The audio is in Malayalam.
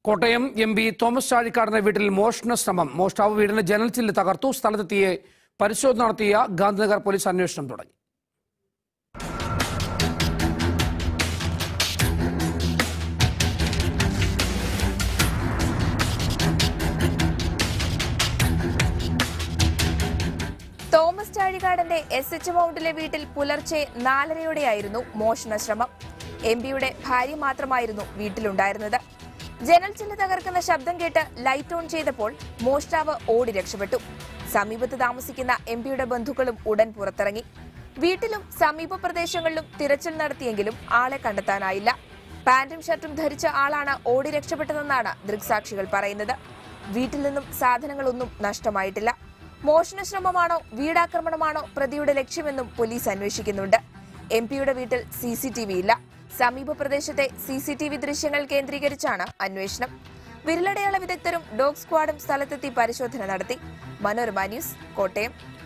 കോട്ടയം എം പി തോമസ് ചാഴിക്കാടിന്റെ വീട്ടിൽ മോഷണ ശ്രമം മോഷ്ടാവ് വീടിന് ജനൽ ചില്ല് തകർത്തു സ്ഥലത്തെത്തിയ പരിശോധന നടത്തിയ ഗാന്ധിനഗർ പോലീസ് അന്വേഷണം തുടങ്ങി തോമസ് ചാഴികാടന്റെ എസ് എച്ച് മൗണ്ടിലെ വീട്ടിൽ പുലർച്ചെ നാലരയോടെയായിരുന്നു മോഷണ ശ്രമം എം പിയുടെ ഭാര്യ മാത്രമായിരുന്നു വീട്ടിലുണ്ടായിരുന്നത് ജനൽ ചില്ല് തകർക്കുന്ന ശബ്ദം കേട്ട് ലൈറ്റ് ഓൺ ചെയ്തപ്പോൾ മോഷ്ടാവ് ഓടി രക്ഷപ്പെട്ടു സമീപത്ത് താമസിക്കുന്ന എം പിയുടെ ബന്ധുക്കളും ഉടൻ പുറത്തിറങ്ങി വീട്ടിലും സമീപ പ്രദേശങ്ങളിലും തിരച്ചിൽ നടത്തിയെങ്കിലും ആളെ കണ്ടെത്താനായില്ല പാന്റും ഷർട്ടും ധരിച്ച ആളാണ് ഓടി രക്ഷപ്പെട്ടതെന്നാണ് ദൃക്സാക്ഷികൾ പറയുന്നത് വീട്ടിൽ നിന്നും സാധനങ്ങളൊന്നും നഷ്ടമായിട്ടില്ല മോഷണ ശ്രമമാണോ വീടാക്രമണമാണോ പ്രതിയുടെ ലക്ഷ്യമെന്നും പോലീസ് അന്വേഷിക്കുന്നുണ്ട് എം പിയുടെ വീട്ടിൽ സി സി ടി വി ഇല്ല സമീപ പ്രദേശത്തെ സി സി ടി വി ദൃശ്യങ്ങൾ കേന്ദ്രീകരിച്ചാണ് അന്വേഷണം വിരലടയാള വിദഗ്ധരും ഡോഗ് സ്ക്വാഡും സ്ഥലത്തെത്തി പരിശോധന നടത്തി മനോരമ ന്യൂസ് കോട്ടയം